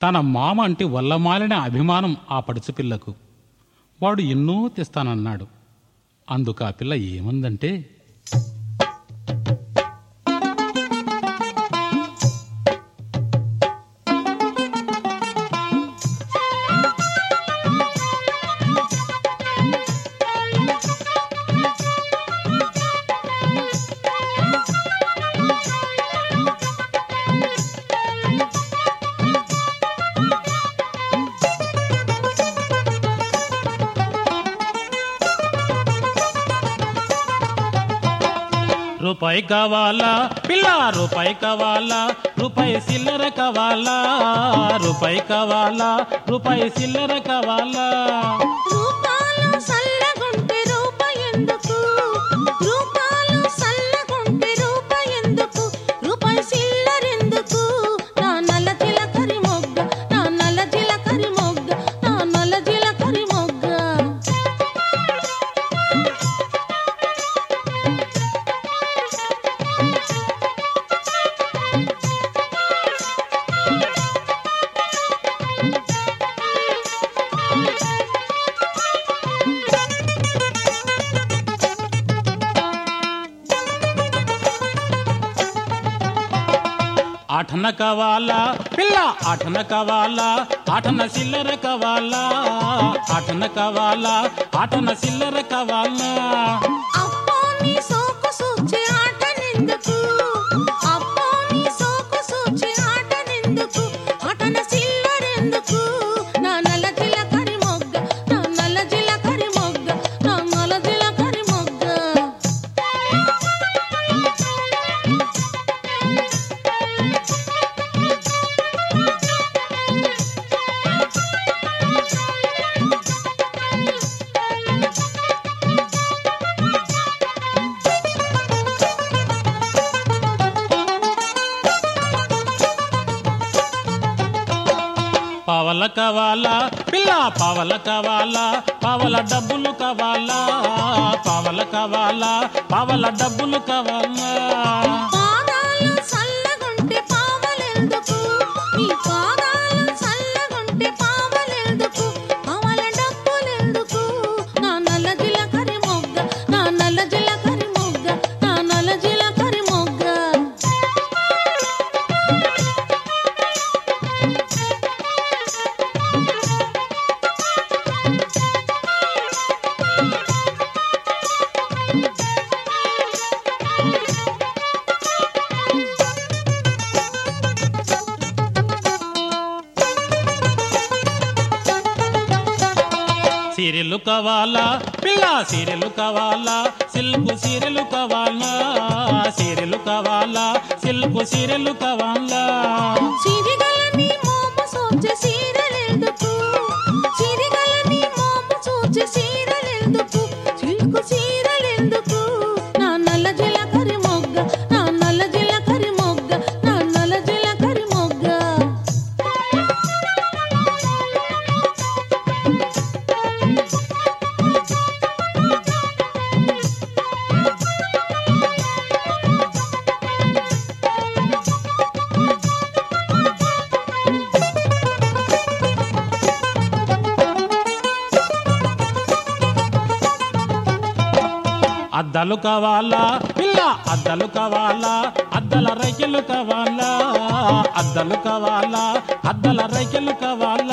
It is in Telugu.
తన మామ అంటే వల్లమాలిన అభిమానం ఆ పడుచుపిల్లకు వాడు ఎన్నో తెస్తానన్నాడు అందుకు ఆ పిల్ల ఏమందంటే రూపాయి కావాలా పిల్ల రూపాయి కావాలా రూపాయి సిల్లర కావాలా రూపాయి కావాలా రూపాయి సిల్లర కావాలా రూపాలు సల్లగుంటే రూప ఎందుకు రూపాలు సల్లగుంటే రూప ఎందుకు రూపాయి సిల్లరెందుకు నా నల్ల జిలకరి మొగ్గ నా నల్ల జిలకరి మొగ్గ నా నల్ల జిలకరి మొగ్గ ఆటన కావాలా పిల్ల ఆటన కావాలా ఆటన సిల్లర కావాలా ఆటన కావాలా ఆటన సిల్లర కావాలా అప్పో నీ సోకు సూచే ఆటనెందుకు అప్పో నీ సోకు సూచే ఆటనెందుకు ఆటన సిల్లరెందుకు నా నల్ల జిలకరి మొగ్గ నా నల్ల జిలకరి మొగ్గ నా నల్ల జిలకరి మొగ్గ పావల కావాలా పిల్ల పావల కావాలా పావల డబ్బులు కావాలా పావల కావాలా పావల డబ్బులు కావాలా పాదాలు సల్లగుంటే పావలెందుకు నీ పాదాలు సల్లగుంటే పావలెందుకు పావల డబ్బులెందుకు నా నల్ల జిలకరి మొగ్గ నా నల్ల జిలకరి మొగ్గ నా నల్ల జిలకరి మొగ్గ సీరెలు కావాలా పిల్ల సీరెలు కావాలా సిల్కు సీరెలు కావాలా సీరెలు కావాలా సిల్కు సీరెలు కావాలా సిరిగలని మోము సోచే సీరలెందుకు సిరిగలని మోము సోచే సీరలెందుకు చిలుకు సీరలెందుకు నా నల్ల జిలకరి మొగ్గ నా నల్ల జిలకరి మొగ్గ నా నల్ల జిలకరి మొగ్గ అద్దాలు కావాలా పిల్ల అద్దాలు కావాలా అద్దల రైకెలు కావాలా అద్దలు కావాలా అద్దల రైకెలు కావాలా